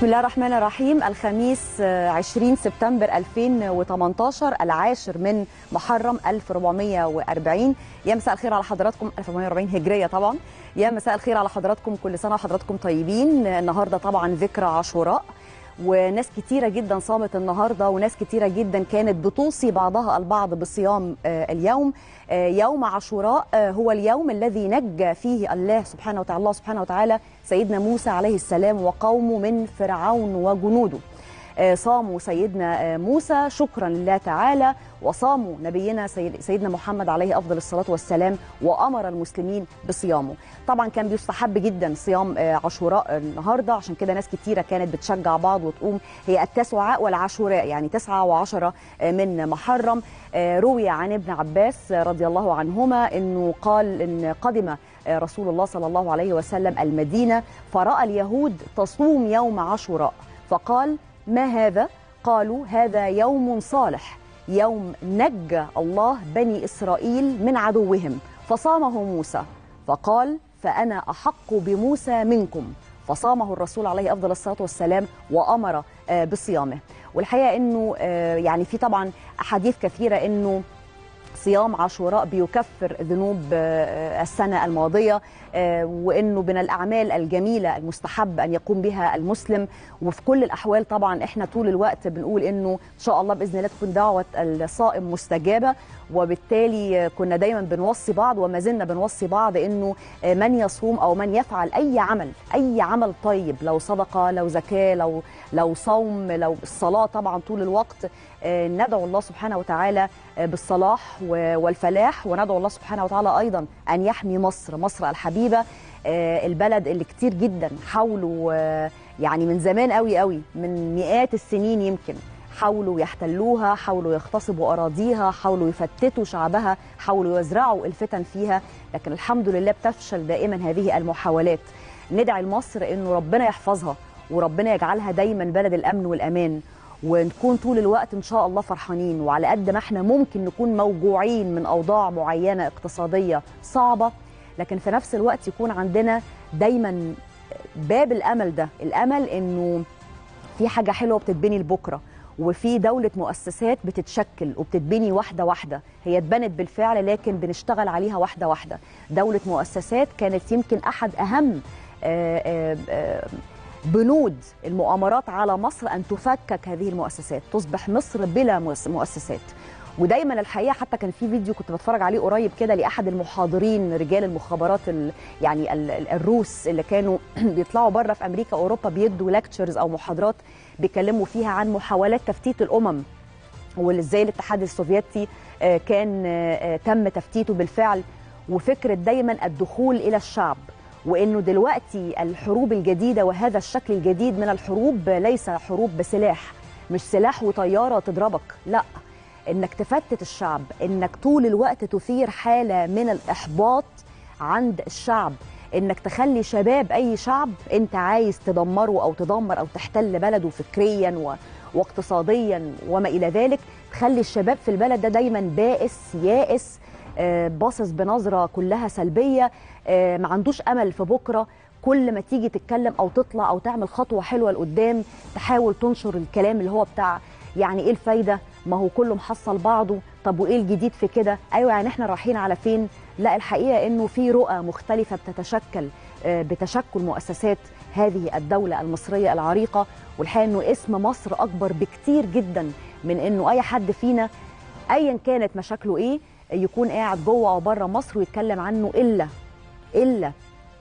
بسم الله الرحمن الرحيم الخميس 20 سبتمبر 2018 العاشر من محرم 1440 يا مساء الخير على حضراتكم 1440 هجريه طبعا يا مساء الخير على حضراتكم كل سنه وحضراتكم طيبين النهارده طبعا ذكرى عاشوراء وناس كتيره جدا صامت النهارده وناس كتيره جدا كانت بتوصي بعضها البعض بصيام اليوم يوم عاشوراء هو اليوم الذي نجى فيه الله سبحانه وتعالى الله سبحانه وتعالى سيدنا موسى عليه السلام وقومه من فرعون وجنوده صاموا سيدنا موسى شكرا لله تعالى وصاموا نبينا سيدنا محمد عليه افضل الصلاه والسلام وامر المسلمين بصيامه طبعا كان بيستحب جدا صيام عاشوراء النهارده عشان كده ناس كتيره كانت بتشجع بعض وتقوم هي التسعاء والعاشوراء يعني تسعة وعشرة من محرم روي عن ابن عباس رضي الله عنهما انه قال ان قدم رسول الله صلى الله عليه وسلم المدينه فراى اليهود تصوم يوم عاشوراء فقال ما هذا قالوا هذا يوم صالح يوم نجى الله بني اسرائيل من عدوهم فصامه موسى فقال فانا احق بموسى منكم فصامه الرسول عليه افضل الصلاه والسلام وامر بصيامه والحقيقه انه يعني في طبعا احاديث كثيره انه صيام عاشوراء بيكفر ذنوب السنة الماضية وأنه من الأعمال الجميلة المستحب أن يقوم بها المسلم وفي كل الأحوال طبعا إحنا طول الوقت بنقول أنه إن شاء الله بإذن الله تكون دعوة الصائم مستجابة وبالتالي كنا دايما بنوصي بعض وما زلنا بنوصي بعض أنه من يصوم أو من يفعل أي عمل أي عمل طيب لو صدقة لو زكاة لو لو صوم لو الصلاة طبعا طول الوقت ندعو الله سبحانه وتعالى بالصلاح والفلاح وندعو الله سبحانه وتعالى ايضا ان يحمي مصر مصر الحبيبه البلد اللي كتير جدا حاولوا يعني من زمان قوي قوي من مئات السنين يمكن حاولوا يحتلوها حاولوا يغتصبوا اراضيها حاولوا يفتتوا شعبها حاولوا يزرعوا الفتن فيها لكن الحمد لله بتفشل دائما هذه المحاولات ندعي لمصر انه ربنا يحفظها وربنا يجعلها دايما بلد الامن والامان ونكون طول الوقت ان شاء الله فرحانين وعلى قد ما احنا ممكن نكون موجوعين من اوضاع معينه اقتصاديه صعبه لكن في نفس الوقت يكون عندنا دايما باب الامل ده الامل انه في حاجه حلوه بتتبني لبكره وفي دولة مؤسسات بتتشكل وبتتبني واحدة واحدة هي اتبنت بالفعل لكن بنشتغل عليها واحدة واحدة دولة مؤسسات كانت يمكن أحد أهم آآ آآ بنود المؤامرات على مصر ان تفكك هذه المؤسسات تصبح مصر بلا مؤسسات ودايما الحقيقه حتى كان في فيديو كنت بتفرج عليه قريب كده لاحد المحاضرين رجال المخابرات ال يعني ال الروس اللي كانوا بيطلعوا بره في امريكا واوروبا بيدوا ليكتشرز او محاضرات بيكلموا فيها عن محاولات تفتيت الامم وازاي الاتحاد السوفيتي كان تم تفتيته بالفعل وفكره دايما الدخول الى الشعب وانه دلوقتي الحروب الجديده وهذا الشكل الجديد من الحروب ليس حروب بسلاح مش سلاح وطياره تضربك لا انك تفتت الشعب انك طول الوقت تثير حاله من الاحباط عند الشعب انك تخلي شباب اي شعب انت عايز تدمره او تدمر او تحتل بلده فكريا و... واقتصاديا وما الى ذلك تخلي الشباب في البلد ده دايما بائس يائس باصص بنظره كلها سلبيه ما عندوش امل في بكره كل ما تيجي تتكلم او تطلع او تعمل خطوه حلوه لقدام تحاول تنشر الكلام اللي هو بتاع يعني ايه الفايده ما هو كله محصل بعضه طب وايه الجديد في كده ايوه يعني احنا رايحين على فين لا الحقيقه انه في رؤى مختلفه بتتشكل بتشكل مؤسسات هذه الدوله المصريه العريقه والحقيقه انه اسم مصر اكبر بكتير جدا من انه اي حد فينا ايا كانت مشاكله ايه يكون قاعد جوه او بره مصر ويتكلم عنه الا الا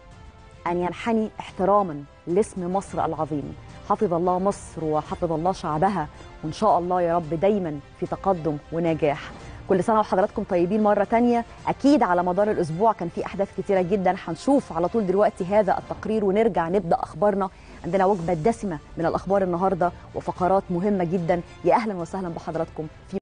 ان ينحني احتراما لاسم مصر العظيم حفظ الله مصر وحفظ الله شعبها وان شاء الله يا رب دايما في تقدم ونجاح كل سنه وحضراتكم طيبين مره تانية اكيد على مدار الاسبوع كان في احداث كتيره جدا هنشوف على طول دلوقتي هذا التقرير ونرجع نبدا اخبارنا عندنا وجبه دسمه من الاخبار النهارده وفقرات مهمه جدا يا اهلا وسهلا بحضراتكم في